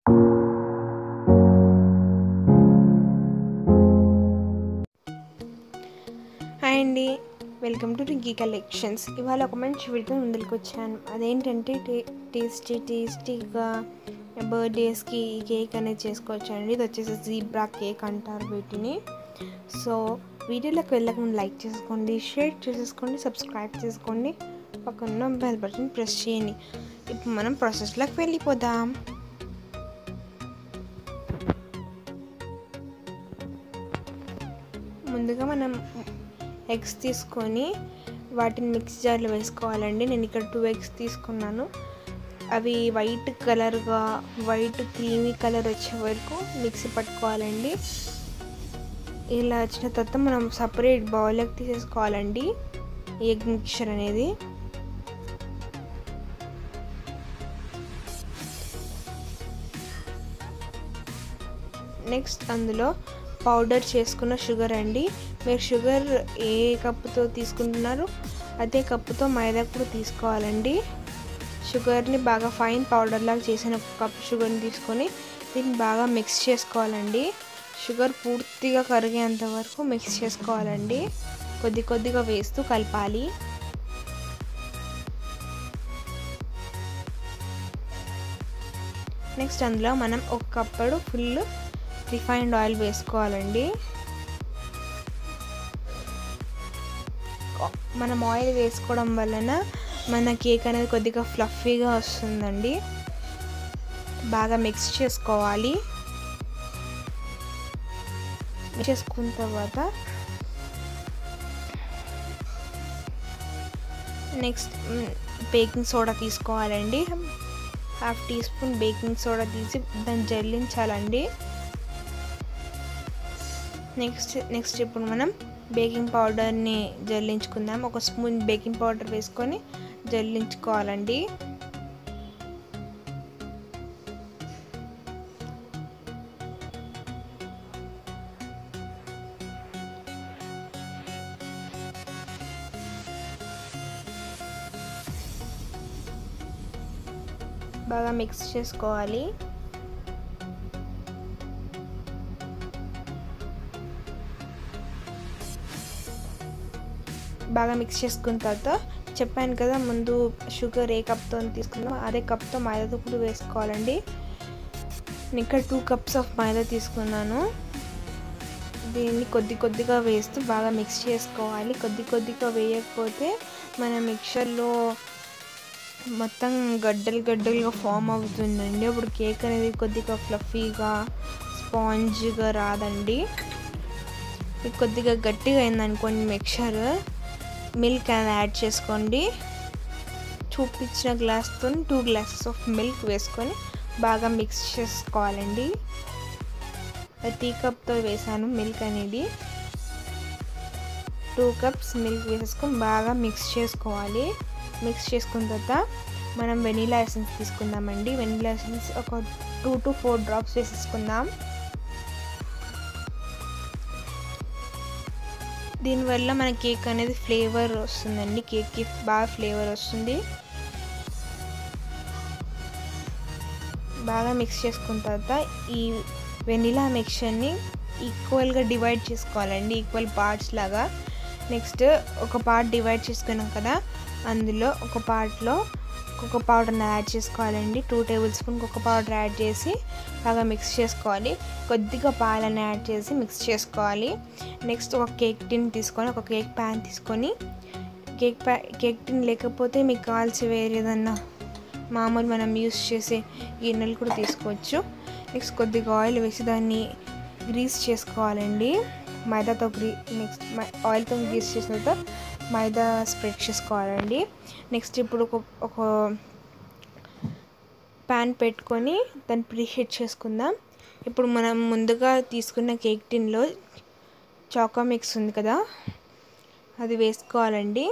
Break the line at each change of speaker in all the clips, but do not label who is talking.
hi అండి welcome to Rinki collections ఇవాళ ఒక మంచి వీడియో ముందుకు వచ్చాను అదేంటంటే టే టేస్టీ టేస్టీగా బర్త్డేస్కి ఈ కేక్ అనేది చేసుకోవచ్చు అండి ఇది వచ్చేసి జీబ్రా కేక్ అంటారు వీటిని సో వీడియోలోకి వెళ్ళక ముందు లైక్ చేసుకోండి షేర్ చేసేసుకోండి సబ్స్క్రైబ్ చేసుకోండి పక్కన బెల్ బటన్ ప్రెస్ చేయండి ఇప్పుడు మనం ప్రాసెస్లోకి వెళ్ళిపోదాం ముందుగా మనం ఎగ్స్ తీసుకొని వాటిని మిక్స్ జార్లో వేసుకోవాలండి నేను ఇక్కడ టూ ఎగ్స్ తీసుకున్నాను అవి వైట్ కలర్గా వైట్ క్రీమీ కలర్ వచ్చే వరకు మిక్సీ పట్టుకోవాలండి ఇలా వచ్చిన తర్వాత మనం సపరేట్ బౌల్లోకి తీసేసుకోవాలండి ఎగ్ మిక్చర్ అనేది నెక్స్ట్ అందులో పౌడర్ చేసుకున్న షుగర్ అండి మీరు షుగర్ ఏ కప్పుతో తీసుకుంటున్నారో అదే కప్పుతో మైదా కూడా తీసుకోవాలండి షుగర్ని బాగా ఫైన్ పౌడర్ లాగా చేసిన ఒక కప్ షుగర్ని తీసుకొని దీన్ని బాగా మిక్స్ చేసుకోవాలండి షుగర్ పూర్తిగా కరిగేంత వరకు మిక్స్ చేసుకోవాలండి కొద్ది కొద్దిగా వేస్తూ కలపాలి నెక్స్ట్ అందులో మనం ఒక కప్పుడు ఫుల్ రిఫైన్డ్ ఆయిల్ వేసుకోవాలండి మనం ఆయిల్ వేసుకోవడం వలన మన కేక్ అనేది కొద్దిగా ఫ్లఫీగా వస్తుందండి బాగా మిక్స్ చేసుకోవాలి మిక్స్ చేసుకున్న తర్వాత నెక్స్ట్ బేకింగ్ సోడా తీసుకోవాలండి half teaspoon baking soda తీసి దాన్ని జల్లించాలండి నెక్స్ట్ నెక్స్ట్ ఇప్పుడు మనం బేకింగ్ పౌడర్ని జల్లించుకుందాం ఒక స్పూన్ బేకింగ్ పౌడర్ వేసుకొని జల్లించుకోవాలండి బాగా మిక్స్ చేసుకోవాలి బాగా మిక్స్ చేసుకున్న తర్వాత చెప్పాను కదా ముందు షుగర్ ఏ కప్తో తీసుకున్నామో అదే కప్తో మైదాతో కూడా వేసుకోవాలండి నేను ఇక్కడ టూ కప్స్ ఆఫ్ మైదా తీసుకున్నాను దీన్ని కొద్ది కొద్దిగా వేస్తూ బాగా మిక్స్ చేసుకోవాలి కొద్ది కొద్దిగా వేయకపోతే మన మిక్చర్లో మొత్తం గడ్డలు గడ్డలుగా ఫామ్ అవుతుందండి అప్పుడు కేక్ అనేది కొద్దిగా ఫ్లఫీగా స్పాంజ్గా రాదండి కొద్దిగా గట్టిగా అయిందనుకోండి మిక్చర్ మిల్క్ అనేది యాడ్ చేసుకోండి చూపించిన గ్లాస్తో టూ గ్లాసెస్ ఆఫ్ మిల్క్ వేసుకొని బాగా మిక్స్ చేసుకోవాలండి టీ కప్తో వేసాను మిల్క్ అనేది టూ కప్స్ మిల్క్ వేసేసుకొని బాగా మిక్స్ చేసుకోవాలి మిక్స్ చేసుకున్న తర్వాత మనం వెనీలా ఎసెన్స్ తీసుకుందామండి వెనీలా ఎసెన్స్ ఒక టూ టు ఫోర్ డ్రాప్స్ వేసేసుకుందాం దీనివల్ల మన కేక్ అనేది ఫ్లేవర్ వస్తుందండి కేక్కి బాగా ఫ్లేవర్ వస్తుంది బాగా మిక్స్ చేసుకున్న తర్వాత ఈ వెనిలా మిక్చర్ని ఈక్వల్గా డివైడ్ చేసుకోవాలండి ఈక్వల్ పార్ట్స్ లాగా నెక్స్ట్ ఒక పార్ట్ డివైడ్ చేసుకున్నాం కదా అందులో ఒక పార్ట్లో కుక్క పౌడర్ని యాడ్ చేసుకోవాలండి two tablespoon cocoa powder add చేసి బాగా మిక్స్ చేసుకోవాలి కొద్దిగా పాలని యాడ్ చేసి మిక్స్ చేసుకోవాలి నెక్స్ట్ ఒక కేక్ టిన్ తీసుకొని ఒక కేక్ ప్యాన్ తీసుకొని కేక్ ప్యా కేక్ టిన్ లేకపోతే మీకు కావాల్సి వేరే ఏదన్నా మామూలు మనం యూస్ చేసే గిన్నెలు కూడా తీసుకోవచ్చు నెక్స్ట్ కొద్దిగా ఆయిల్ వేసి దాన్ని గ్రీస్ చేసుకోవాలండి మైదాతో గ్రీ నెక్స్ట్ ఆయిల్తో గ్రీస్ చేసిన తర్వాత మైదా స్ప్రెడ్ చేసుకోవాలండి నెక్స్ట్ ఇప్పుడు ఒక ఒక ప్యాన్ పెట్టుకొని దాన్ని ప్రీహీట్ చేసుకుందాం ఇప్పుడు మనం ముందుగా తీసుకున్న కేక్ టిన్లో చాకో మిక్స్ ఉంది కదా అది వేసుకోవాలండి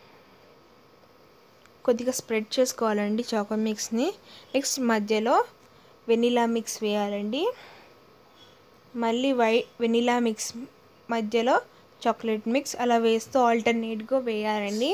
కొద్దిగా స్ప్రెడ్ చేసుకోవాలండి చాకో మిక్స్ని నెక్స్ట్ మధ్యలో వెనిలా మిక్స్ వేయాలండి మళ్ళీ వై వెనిలా మిక్స్ మధ్యలో చాక్లెట్ మిక్స్ అలా వేస్తూ ఆల్టర్నేట్గా వేయాలండి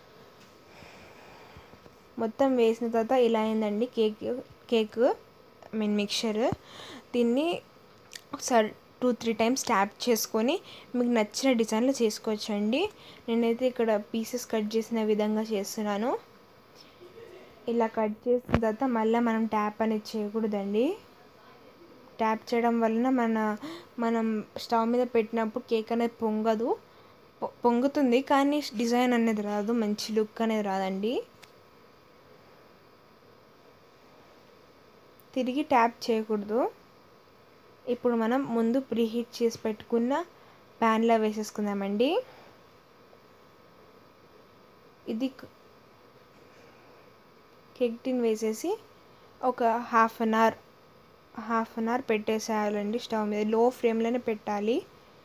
మొత్తం వేసిన తర్వాత ఇలా అయిందండి కేక్ కేక్ మీన్ మిక్చర్ దీన్ని ఒకసారి టూ త్రీ టైమ్స్ ట్యాప్ చేసుకొని మీకు నచ్చిన డిజైన్లో చేసుకోవచ్చండి నేనైతే ఇక్కడ పీసెస్ కట్ చేసిన విధంగా చేస్తున్నాను ఇలా కట్ చేసిన తర్వాత మళ్ళీ మనం ట్యాప్ అనేది చేయకూడదండి ట్యాప్ చేయడం వలన మన మనం స్టవ్ మీద పెట్టినప్పుడు కేక్ అనేది పొంగదు పొ- పొంగుతుంది కానీ డిజైన్ అనేది రాదు మంచి లుక్ అనేది రాదండి తిరిగి ట్యాప్ చేయకూడదు ఇప్పుడు మనం ముందు ప్రీహీట్ చేసి పెట్టుకున్న ప్యాన్లో వేసేసుకుందామండి ఇది కేక్ టిన్ వేసేసి ఒక half an hour half an hour పెట్టేసేయాలండి స్టవ్ మీద లో ఫ్లేమ్లోనే పెట్టాలి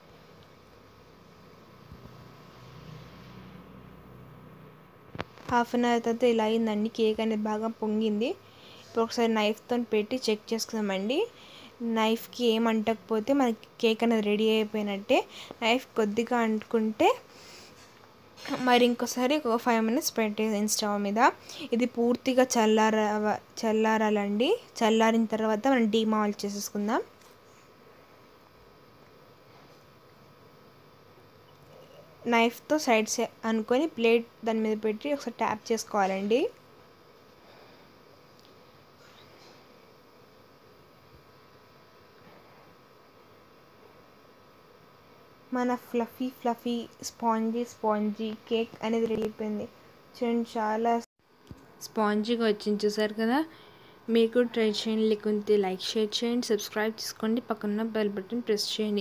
హాఫ్ అన్ అవర్ తర్వాత ఇలా అయిందండి కేక్ అనేది బాగా పొంగింది ఇప్పుడు ఒకసారి నైఫ్తో పెట్టి చెక్ చేసుకుందామండి నైఫ్కి ఏం అంటకపోతే మనకి కేక్ అనేది రెడీ అయిపోయినట్టే నైఫ్ కొద్దిగా అంటుకుంటే మరి ఇంకోసారి ఒక ఫైవ్ మినిట్స్ పెట్టేది స్టవ్ మీద ఇది పూర్తిగా చల్లార చల్లారాలండి చల్లారిన తర్వాత మనం డీమాల్ చేసేసుకుందాం నైఫ్తో సైడ్స్ అనుకొని ప్లేట్ దాని మీద పెట్టి ఒకసారి ట్యాప్ చేసుకోవాలండి మన fluffy fluffy spongy spongy cake అనేది రెడీ అయిపోయింది చూడండి చాలా స్పాంజీగా వచ్చింది చూసారు కదా మీకు ట్రై చేయండి లేకుంటే లైక్ షేర్ చేయండి సబ్స్క్రైబ్ చేసుకోండి పక్కన బెల్ బటన్ ప్రెస్ చేయండి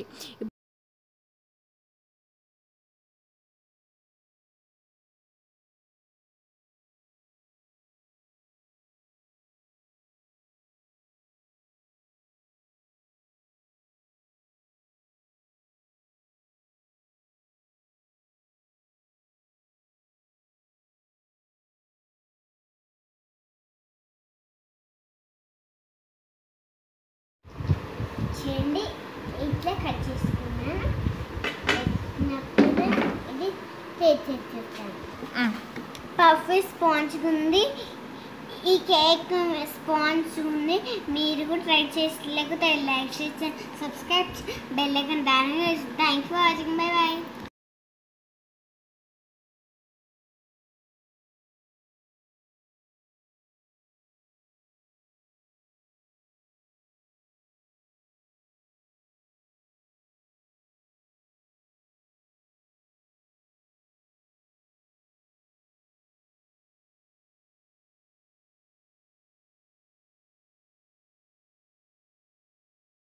చేయండి ఇట్లా కట్ చేసుకున్నా పెట్టినప్పుడు ఇది తెచ్చేస్తాను పఫ్ స్పాంజ్ ఉంది ఈ కేక్ స్పాంజ్ ఉంది మీరు కూడా ట్రై చేసి లేకపోతే లైక్ చేసి సబ్స్క్రైబ్ బెల్ ఐకాన్ దాని thank for watching bye bye